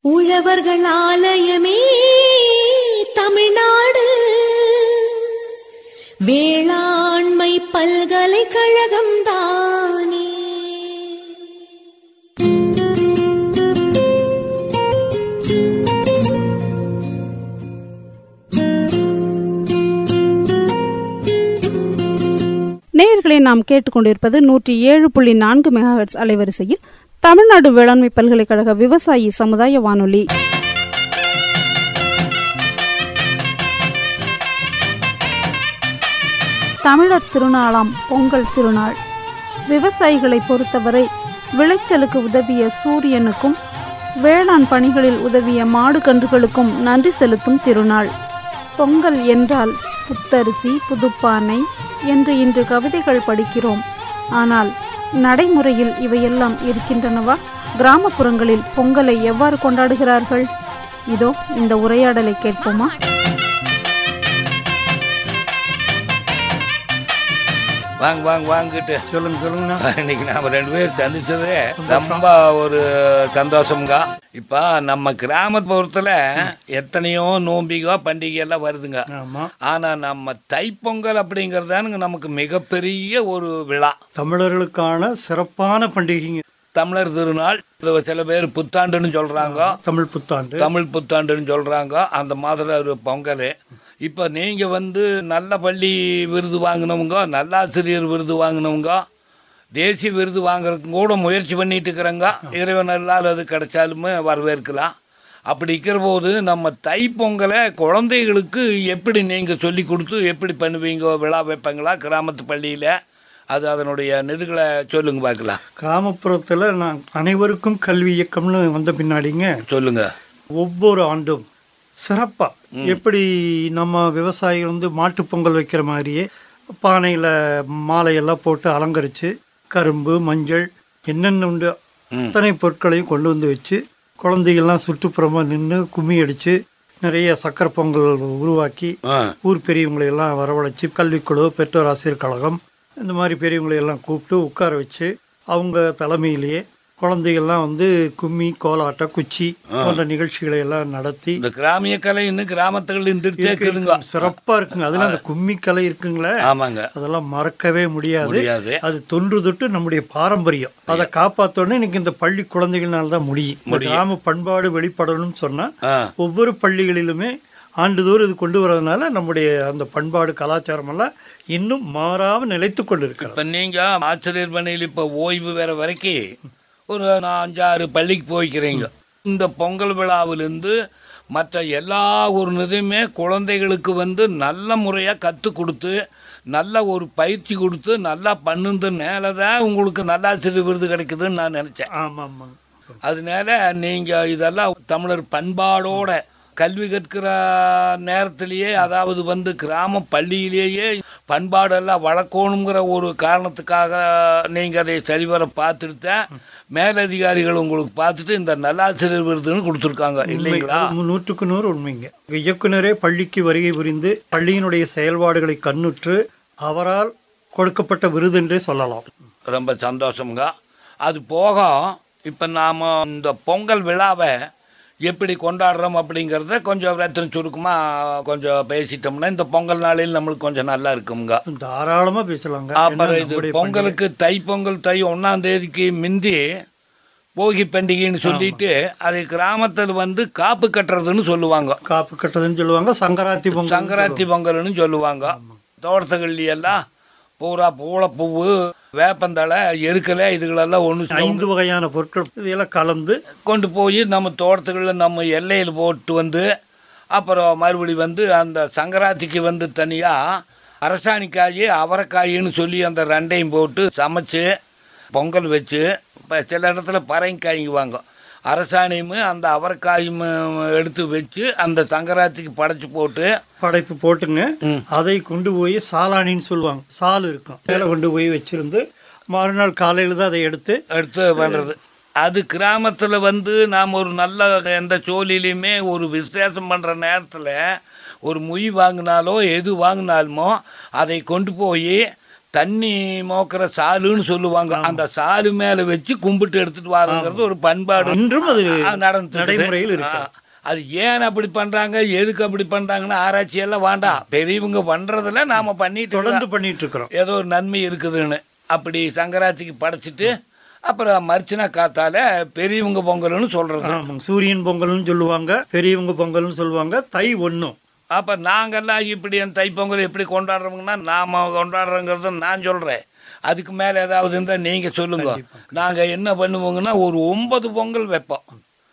உழவர்கள் ஆலயமே தமிழ்நாடு வேளாண்மை பல்கலைக்கழகம் தானே நேயர்களை நாம் கேட்டுக்கொண்டிருப்பது நூற்றி ஏழு புள்ளி நான்கு மெகாஹெட்ஸ் அலைவரிசையில் தமிழ்நாடு வேளாண்மை பல்கலைக்கழக விவசாயி சமுதாய வானொலி தமிழர் திருநாளாம் பொங்கல் திருநாள் விவசாயிகளை பொறுத்தவரை விளைச்சலுக்கு உதவிய சூரியனுக்கும் வேளாண் பணிகளில் உதவிய மாடு கன்றுகளுக்கும் நன்றி செலுத்தும் திருநாள் பொங்கல் என்றால் புத்தரிசி புதுப்பானை என்று இன்று கவிதைகள் படிக்கிறோம் ஆனால் நடைமுறையில் இவையெல்லாம் இருக்கின்றனவா கிராமப்புறங்களில் பொங்கலை எவ்வாறு கொண்டாடுகிறார்கள் இதோ இந்த உரையாடலை கேட்போமா வாங்க வாங்க வாங்கிட்டு சொல்லுங்க சொல்லுங்கண்ணா இன்னைக்கு நாம ரெண்டு பேர் சந்திச்சதே ரொம்ப ஒரு சந்தோஷம்ங்க இப்ப நம்ம கிராமத்து பொறுத்தல எத்தனையோ நோம்பிகோ பண்டிகை எல்லாம் வருதுங்க ஆமா ஆனா நம்ம தைப்பொங்கல் அப்படிங்கறதானுங்க நமக்கு மிகப்பெரிய ஒரு விழா தமிழர்களுக்கான சிறப்பான பண்டிகைங்க தமிழர் திருநாள் இது சில பேர் புத்தாண்டுன்னு சொல்றாங்க தமிழ் புத்தாண்டு தமிழ் புத்தாண்டுன்னு சொல்றாங்க அந்த மாதிரி ஒரு பொங்கல் இப்போ நீங்க வந்து நல்ல பள்ளி விருது வாங்கினவங்க நல்லாசிரியர் விருது வாங்கினவங்க தேசிய விருது வாங்குறதுக்கு கூட முயற்சி பண்ணிட்டு இருக்கிறாங்க இறைவன் அருளால் அது கிடைச்சாலுமே வரவேற்கலாம் அப்படி இருக்கிற போது நம்ம தைப்பொங்கலை குழந்தைகளுக்கு எப்படி நீங்கள் சொல்லி கொடுத்து எப்படி பண்ணுவீங்க விழா வைப்பாங்களா கிராமத்து பள்ளியில் அது அதனுடைய நிதிகளை சொல்லுங்க பார்க்கலாம் கிராமப்புறத்துல நான் அனைவருக்கும் கல்வி இயக்கம்னு வந்த பின்னாடிங்க சொல்லுங்க ஒவ்வொரு ஆண்டும் சிறப்பா எப்படி நம்ம விவசாயிகள் வந்து மாட்டுப் பொங்கல் வைக்கிற மாதிரியே பானையில மாலையெல்லாம் போட்டு அலங்கரிச்சு கரும்பு மஞ்சள் என்னென்ன உண்டு அத்தனை பொருட்களையும் கொண்டு வந்து வச்சு குழந்தைகள்லாம் சுற்றுப்புறமா நின்று கும்மி அடிச்சு நிறைய சக்கரை பொங்கல் உருவாக்கி ஆ ஊர் பெரியவங்களை எல்லாம் வரவழைச்சு கல்விக்குழு பெற்றோர் ஆசிரியர் கழகம் இந்த மாதிரி பெரியவங்களை எல்லாம் கூப்பிட்டு உட்கார வச்சு அவங்க தலைமையிலேயே குழந்தைகள்லாம் வந்து கும்மி கோலாட்டம் குச்சி போன்ற நிகழ்ச்சிகளை எல்லாம் நடத்தி இந்த கிராமிய கலை இன்னும் கிராமத்துகள் இருந்துட்டே இருக்குதுங்க சிறப்பா இருக்குங்க அதுல அந்த கும்மி கலை இருக்குங்களே ஆமாங்க அதெல்லாம் மறக்கவே முடியாது முடியாது அது தொன்று தொட்டு நம்முடைய பாரம்பரியம் அதை காப்பாத்தோன்னு இன்னைக்கு இந்த பள்ளி குழந்தைகள்னால தான் முடியும் இந்த கிராம பண்பாடு வெளிப்படணும்னு சொன்னா ஆ ஒவ்வொரு பள்ளிகளிலுமே ஆண்டுதோறும் இது கொண்டு வரதுனால நம்முடைய அந்த பண்பாடு கலாச்சாரம் எல்லாம் இன்னும் மாறாம நிலைத்து கொண்டு இருக்கிறது இப்போ நீங்க ஆசிரியர் பணியில் இப்போ ஓய்வு வேற வரைக்கும் ஒரு நான் அஞ்சாறு பள்ளிக்கு போய்க்கிறீங்க இந்த பொங்கல் விழாவிலிருந்து மற்ற எல்லா ஒரு இதுவுமே குழந்தைகளுக்கு வந்து நல்ல முறையாக கற்றுக் கொடுத்து நல்ல ஒரு பயிற்சி கொடுத்து நல்லா பண்ணுந்தனால தான் உங்களுக்கு நல்லாசிரியர் விருது கிடைக்குதுன்னு நான் நினச்சேன் ஆமா ஆமாங்க அதனால நீங்கள் இதெல்லாம் தமிழர் பண்பாடோட கல்வி கற்கிற நேரத்திலேயே அதாவது வந்து கிராம பள்ளியிலேயே பண்பாடெல்லாம் வளர்க்கணுங்கிற ஒரு காரணத்துக்காக நீங்கள் அதை சரிவர பார்த்துட்டு தான் மேலதிகாரிகள் உங்களுக்கு பார்த்துட்டு இந்த நல்லாசிரியர் விருதுன்னு கொடுத்துருக்காங்க இல்லைங்களா அது நூற்றுக்கு நூறு உண்மைங்க இயக்குனரே பள்ளிக்கு வருகை புரிந்து பள்ளியினுடைய செயல்பாடுகளை கண்ணுற்று அவரால் கொடுக்கப்பட்ட விருது என்றே சொல்லலாம் ரொம்ப சந்தோஷமுங்க அது போக இப்போ நாம் இந்த பொங்கல் விழாவை எப்படி கொண்டாடுறோம் அப்படிங்கிறத கொஞ்சம் ரத்தன சுருக்கமாக கொஞ்சம் பேசிட்டோம்னா இந்த பொங்கல் நாளில் நம்மளுக்கு கொஞ்சம் நல்லா இருக்குங்க தாராளமா பேசலாங்க அப்புறம் ஏன்னா இது நம்முடைய பொங்கலுக்கு தை பொங்கல் தை ஒன்றாம் தேதிக்கு முந்தி போகி பண்டிகைன்னு சொல்லிட்டு அது கிராமத்தில் வந்து காப்பு கட்டுறதுன்னு சொல்லுவாங்க காப்பு கட்டதுன்னு சொல்லுவாங்க சங்கராத்தி பொங்கல் சங்கராத்தி பொங்கல்னு சொல்லுவாங்க தோட்டத்துகள்ல எல்லாம் பூரா பூளப்பூவு வேப்பந்தழை எருக்கலை இதுகளெல்லாம் ஒன்று ஐந்து வகையான பொருட்கள் இதெல்லாம் கலந்து கொண்டு போய் நம்ம தோட்டத்துகளில் நம்ம எல்லையில் போட்டு வந்து அப்புறம் மறுபடி வந்து அந்த சங்கராத்திக்கு வந்து தனியாக அரசாணிக்காய் அவரைக்காயின்னு சொல்லி அந்த ரெண்டையும் போட்டு சமைச்சு பொங்கல் வச்சு இப்போ சில இடத்துல பரங்கிக்காய்ங்குவாங்க அரசாணியும் அந்த அவரைக்காயும் எடுத்து வச்சு அந்த சங்கராத்திக்கு படைச்சு போட்டு படைப்பு போட்டுங்க அதை கொண்டு போய் சாலானின்னு சொல்லுவாங்க சால் இருக்கும் மேலே கொண்டு போய் வச்சிருந்து மறுநாள் காலையில தான் அதை எடுத்து எடுத்து பண்ணுறது அது கிராமத்தில் வந்து நாம் ஒரு நல்ல எந்த சோழிலையுமே ஒரு விசேஷம் பண்ணுற நேரத்தில் ஒரு மொய் வாங்கினாலோ எது வாங்கினாலுமோ அதை கொண்டு போய் தண்ணி மோக்கிற சாலுன்னு சொல்லுவாங்க அந்த சாலு மேல வச்சு கும்பிட்டு எடுத்துட்டு வாருங்கிறது ஒரு பண்பாடு அன்றும் அது நடந்து நடைமுறையில் இருக்கு. அது ஏன் அப்படி பண்றாங்க எதுக்கு அப்படி பண்றாங்கன்னு ஆராய்ச்சி எல்லாம் வேண்டாம் பெரியவங்க பண்றதுல நாம பண்ணிட்டு தொடர்ந்து இருக்கோம். பண்ணிட்டு இருக்கிறோம் ஏதோ ஒரு நன்மை இருக்குதுன்னு அப்படி சங்கராத்திக்கு படைச்சிட்டு அப்புறம் மர்ச்சினா காத்தால பெரியவங்க பொங்கல்னு சொல்றது ஆமாங்க சூரியன் பொங்கல்னு சொல்லுவாங்க பெரியவங்க பொங்கல்னு சொல்லுவாங்க தை ஒண்ணும் அப்ப நாங்கெல்லாம் இப்படி அந்த தைப்பொங்கல் எப்படி கொண்டாடுறோம்னா நாம கொண்டாடுறோங்கிறத நான் சொல்றேன் அதுக்கு மேல ஏதாவது இருந்தா நீங்க சொல்லுங்க நாங்க என்ன பண்ணுவோங்கன்னா ஒரு ஒன்பது பொங்கல் வைப்போம்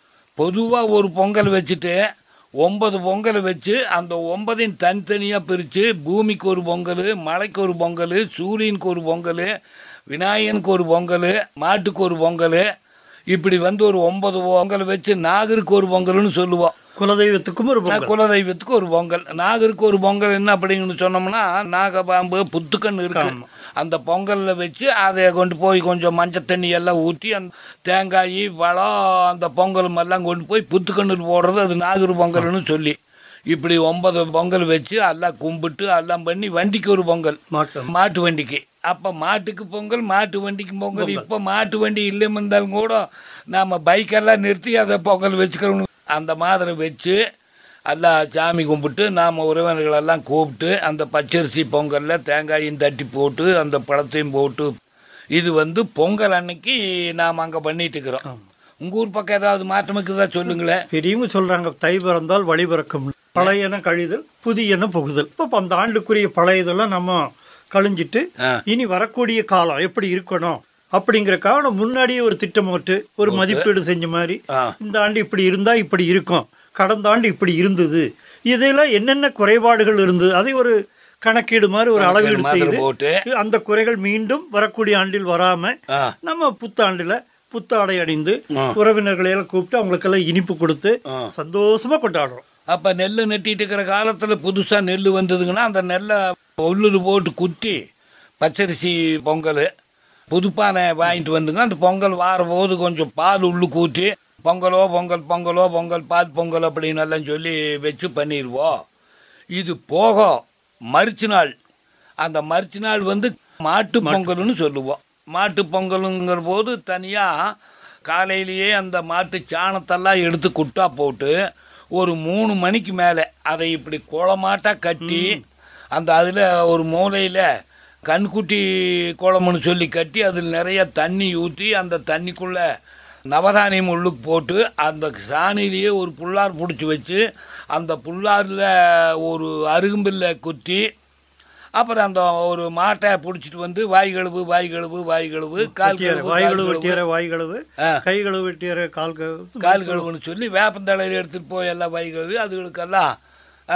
பொதுவா ஒரு பொங்கல் வச்சுட்டு ஒன்பது பொங்கல் வச்சு அந்த ஒன்பதையும் தனித்தனியாக பிரித்து பூமிக்கு ஒரு பொங்கல் மலைக்கு ஒரு பொங்கல் சூரியனுக்கு ஒரு பொங்கல் விநாயகனுக்கு ஒரு பொங்கல் மாட்டுக்கு ஒரு பொங்கல் இப்படி வந்து ஒரு ஒன்பது பொங்கல் வச்சு நாகருக்கு ஒரு பொங்கல்னு சொல்லுவோம் குலதெய்வத்துக்கும் ஒரு பொங்கல் குலதெய்வத்துக்கு ஒரு பொங்கல் நாகருக்கு ஒரு பொங்கல் என்ன அப்படின்னு சொன்னோம்னா நாகபாம்பு புத்துக்கன்னு இருக்கு ஆமா. அந்த பொங்கல்ல வச்சு அதை கொண்டு போய் கொஞ்சம் மஞ்சள் தண்ணி எல்லாம் ஊற்றி அந்த தேங்காய் பழம் அந்த பொங்கல் எல்லாம் கொண்டு போய் புத்துக்கண்ணில் போடுறது அது நாகர் பொங்கல்னு சொல்லி இப்படி ஒன்பது பொங்கல் வச்சு எல்லாம் கும்பிட்டு எல்லாம் பண்ணி வண்டிக்கு ஒரு பொங்கல் மாட்டம் மாட்டு வண்டிக்கு அப்போ மாட்டுக்கு பொங்கல் மாட்டு வண்டிக்கு பொங்கல் இப்போ மாட்டு வண்டி இல்லைன்னு இருந்தாலும் கூட நாம் பைக்கெல்லாம் நிறுத்தி அதை பொங்கல் வச்சுக்கிறோம் அந்த மாதிரி வச்சு எல்லாம் சாமி கும்பிட்டு நாம் உறவினர்களெல்லாம் கூப்பிட்டு அந்த பச்சரிசி பொங்கலில் தேங்காயும் தட்டி போட்டு அந்த பழத்தையும் போட்டு இது வந்து பொங்கல் அன்னைக்கு நாம் அங்கே பண்ணிட்டு இருக்கிறோம் உங்கள் ஊர் பக்கம் ஏதாவது மாற்றம் இருக்குதா சொல்லுங்களேன் பெரியவங்க சொல்றாங்க தை பிறந்தால் வழி பிறக்கும் பழையன கழிதல் புதியன புகுதல் இப்போ அந்த ஆண்டுக்குரிய பழையதெல்லாம் நம்ம கழிஞ்சிட்டு ஆ. இனி வரக்கூடிய காலம் எப்படி இருக்கணும் அப்படிங்கறக்காக நம்ம முன்னாடியே ஒரு திட்டம் போட்டு ஒரு மதிப்பீடு செஞ்ச மாதிரி ஆ. இந்த ஆண்டு இப்படி இருந்தா இப்படி இருக்கும் கடந்த ஆண்டு இப்படி இருந்தது இதெல்லாம் என்னென்ன குறைபாடுகள் இருந்தது அதை ஒரு கணக்கீடு மாதிரி ஒரு அளவீடு மாதிரி செய்து போட்டு அந்த குறைகள் மீண்டும் வரக்கூடிய ஆண்டில் வராம ஆ நம்ம புத்தாண்டுல புத்தாடை அணிந்து உறவினர்களை எல்லாம் கூப்பிட்டு அவங்களுக்கெல்லாம் இனிப்பு கொடுத்து சந்தோஷமா கொண்டாடுறோம் அப்போ நெல் நட்டிட்டு இருக்கிற காலத்தில் புதுசாக நெல் வந்ததுங்கன்னா அந்த நெல்லை உள்ளுரு போட்டு குத்தி பச்சரிசி பொங்கல் புதுப்பானை வாங்கிட்டு வந்துங்க அந்த பொங்கல் வார போது கொஞ்சம் பால் உள்ளு கூட்டி பொங்கலோ பொங்கல் பொங்கலோ பொங்கல் பால் பொங்கல் அப்படின்னு எல்லாம் சொல்லி வச்சு பண்ணிடுவோம் இது போக மறுச்சு நாள் அந்த மறுச்சு நாள் வந்து மாட்டு பொங்கல்னு சொல்லுவோம் மாட்டு பொங்கலுங்கிற போது தனியாக காலையிலேயே அந்த மாட்டு சாணத்தெல்லாம் எடுத்து குட்டா போட்டு ஒரு மூணு மணிக்கு மேலே அதை இப்படி குளமாட்டா கட்டி அந்த அதில் ஒரு மூலையில் கண்குட்டி குளம்னு சொல்லி கட்டி அதில் நிறைய தண்ணி ஊற்றி அந்த தண்ணிக்குள்ளே நவதானியம் உள்ளுக்கு போட்டு அந்த சாணியிலேயே ஒரு புல்லார் பிடிச்சி வச்சு அந்த புல்லாரில் ஒரு அருகும்பில்ல குத்தி அப்புறம் அந்த ஒரு மாட்டை பிடிச்சிட்டு வந்து வாய் கழுவு வாய் கழுவு வாய் கழுவு கால் வெட்டியார கழுவு வாய் கால் கழுவு கழுவு வெட்டியார வாய் கழுவு ஆ. கை கழுவு வெட்டியார கால் கழுவு கால் கழுவுன்னு சொல்லி வேப்பந்தழையில் எடுத்துகிட்டு போய் எல்லாம் வை கழுவி அதுகளுக்கெல்லாம் ஆ,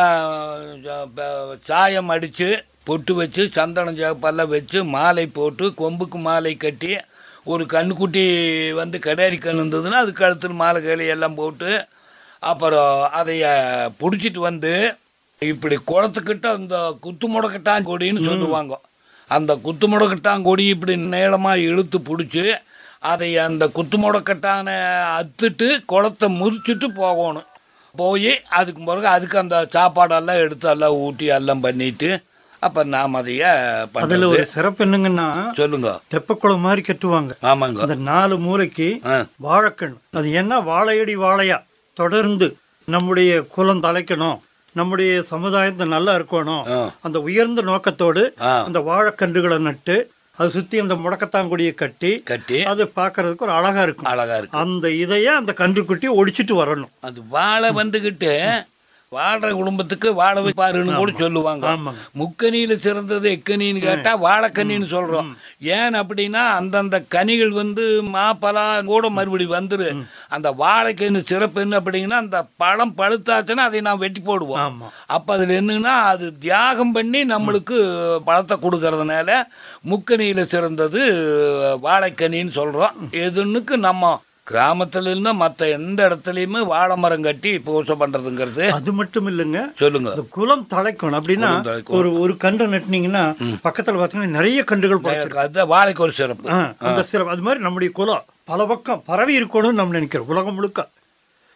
ஜ- ப- சாயம் அடித்து பொட்டு வச்சு சந்தனம் சேப்பெல்லாம் வச்சு மாலை போட்டு கொம்புக்கு மாலை கட்டி ஒரு கண்ணுக்குட்டி வந்து கடாரி கண் இருந்ததுன்னா அது கழுத்தில் மாலை கையில் எல்லாம் போட்டு அப்புறம் அதைய பிடிச்சிட்டு வந்து இப்படி குளத்துக்கிட்ட அந்த குத்து முடக்கட்டான் கொடின்னு சொல்லுவாங்க அந்த குத்து முடக்கட்டான் கொடி இப்படி நீளமாக இழுத்து பிடிச்சி அதை அந்த குத்து முடக்கட்டானை அத்துட்டு குளத்தை முறிச்சிட்டு போகணும் போய் அதுக்கு பிறகு அதுக்கு அந்த சாப்பாடெல்லாம் எடுத்து எல்லாம் ஊட்டி எல்லாம் பண்ணிட்டு அப்போ நாம் அதைய அதுல பண்ணுறது ஒரு சிறப்பு என்னங்கன்னா சொல்லுங்க தெப்பக்குளம் மாதிரி கட்டுவாங்க ஆமாங்க அந்த நாலு மூலைக்கு ஆ வாழைக்கண் அது என்ன வாழையடி வாழையா தொடர்ந்து நம்முடைய குலம் தலைக்கணும் நம்முடைய சமுதாயத்தை நல்லா இருக்கணும் ஆ. அந்த உயர்ந்த நோக்கத்தோடு ஆ. அந்த வாழைக்கன்றுகளை நட்டு அது சுத்தி அந்த முடக்கத்தாங்குடியை கட்டி கட்டி அது பார்க்கறதுக்கு ஒரு அழகா இருக்கும் அழகா இருக்கு அந்த இதைய அந்த கன்றுக்குட்டி ஒடிச்சிட்டு வரணும் அது வாழை வந்துக்கிட்டு வாழ்ற குடும்பத்துக்கு வாழை வைப்பாருன்னு கூட சொல்லுவாங்க ஆமாங்க. முக்கனியில சிறந்தது எக்கனின்னு கேட்டா வாழைக்கனின்னு சொல்றோம் ஏன் அப்படின்னா அந்தந்த கனிகள் வந்து மாப்பலா கூட மறுபடி வந்துரு அந்த வாழைக்கனி சிறப்பு என்ன அப்படிங்கன்னா அந்த பழம் பழுத்தாச்சுன்னா அதை நான் வெட்டி போடுவோம் ஆமா அப்போ அதில் என்னன்னா அது தியாகம் பண்ணி நம்மளுக்கு பழத்தை கொடுக்கறதுனால முக்கனியில் சிறந்தது வாழைக்கனின்னு சொல்கிறோம் எதுன்னுக்கு நம்ம கிராமத்துல இருந்து மற்ற எந்த இடத்துலையுமே வாழை மரம் கட்டி பூசை பண்ணுறதுங்கிறது அது மட்டும் இல்லைங்க சொல்லுங்க அந்த குலம் தலைக்கணும் அப்படின்னா குலம் தழைக்கணும். ஒரு ஒரு கன்று நட்டினீங்கன்னா பக்கத்துல பார்த்தீங்கன்னா நிறைய கன்றுகள் பறிச்சிருக்கும். அது வாழைக்கு ஒரு சிறப்பு ஆ, அந்த சிறப்பு அது மாதிரி நம்முடைய குலம் பல பக்கம் பரவி இருக்கணும்னு நம்ம நினைக்கிறோம் உலகம் முழுக்க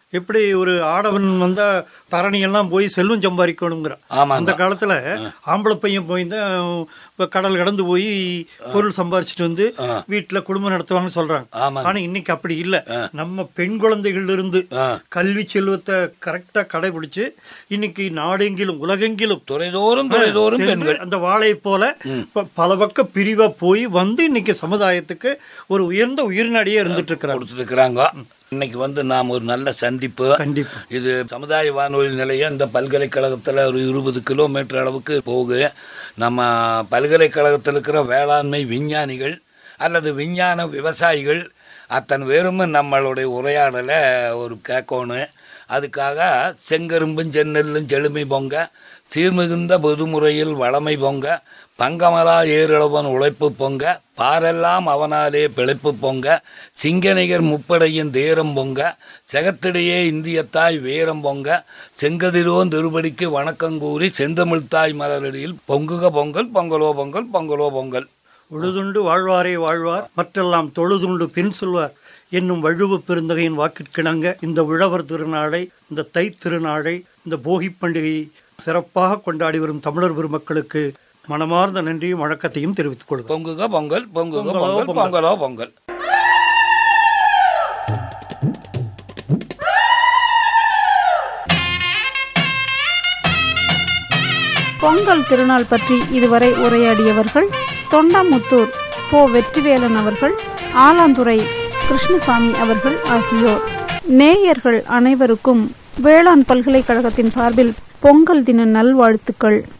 எப்படி ஒரு ஆடவன் வந்தா தரணி எல்லாம் போய் செல்வம் சம்பாதிக்கணுங்கிற ஆமாங்க. அந்த காலத்துல ஆம்பளை பையன் போய் தான் இப்ப கடல் கடந்து போய் பொருள் சம்பாரிச்சிட்டு வந்து வீட்டுல குடும்பம் நடத்துவாங்கன்னு சொல்றாங்க ஆமாங்க. ஆனா இன்னைக்கு அப்படி இல்ல நம்ம பெண் குழந்தைகள் இருந்து ஆ. கல்வி செல்வத்தை கரெக்டா கடைபிடிச்சு இன்னைக்கு நாடெங்கிலும் உலகெங்கிலும் துறைதோறும் துறைதோறும் சென்று பெண்கள் அந்த வாழை போல ப- பல பக்க பிரிவா போய் வந்து இன்னைக்கு சமுதாயத்துக்கு ஒரு உயர்ந்த உயிர்நாடியே இருந்துட்டு இருக்கிறாங்க கொடுத்துருக்குறாங்க இன்னைக்கு வந்து நாம் ஒரு நல்ல சந்திப்பு கண்டிப்பா இது சமுதாய வானொலி நிலையம் இந்த பல்கலைக்கழகத்தில் ஒரு இருபது கிலோமீட்டர் அளவுக்கு போகுது நம்ம பல்கலைக்கழகத்தில் இருக்கிற வேளாண்மை விஞ்ஞானிகள் அல்லது விஞ்ஞான விவசாயிகள் அத்தனை பேரும் நம்மளுடைய உரையாடலை ஒரு கேட்கணும் அதுக்காக செங்கரும்பும் செந்நெல்லும் செழுமை பொங்க சீர்மிகுந்த பொதுமுறையில் வளமை பொங்க பங்கமலா ஏரிழவன் உழைப்பு பொங்க பாரெல்லாம் அவனாலே பிழைப்பு பொங்க சிங்கனிகர் முப்படையின் தேரம் பொங்க செகத்திடையே இந்தியத்தாய் வீரம் பொங்க செங்கதிரோன் திருபடிக்கு வணக்கங்கூறி செந்தமிழ்த்தாய் மலரடியில் பொங்குக பொங்கல் பொங்கலோ பொங்கல் பொங்கலோ பொங்கல் உழுதுண்டு வாழ்வாரே வாழ்வார் மற்றெல்லாம் தொழுதுண்டு பின் சொல்வார் என்னும் வழுவு பெருந்தகையின் வாக்கிற்கிணங்க இந்த உழவர் திருநாளை இந்த தை திருநாளை இந்த போகி பண்டிகையை சிறப்பாக கொண்டாடி வரும் தமிழர் பெருமக்களுக்கு மனமார்ந்த நன்றியும் வணக்கத்தையும் தெரிவித்துக் கொள்கிறோம் பொங்குக பொங்கல் பொங்குக பொங்கலோ பொங்கல் பொங்கல். பொங்கலோ பொங்கல் பொங்கல் திருநாள் பற்றி இதுவரை உரையாடியவர்கள் தொண்டாமுத்தூர் போ வெற்றிவேலன் அவர்கள் ஆலாந்துறை கிருஷ்ணசாமி அவர்கள் ஆகியோர் நேயர்கள் அனைவருக்கும் வேளாண் பல்கலைக்கழகத்தின் சார்பில் பொங்கல் தின நல்வாழ்த்துக்கள்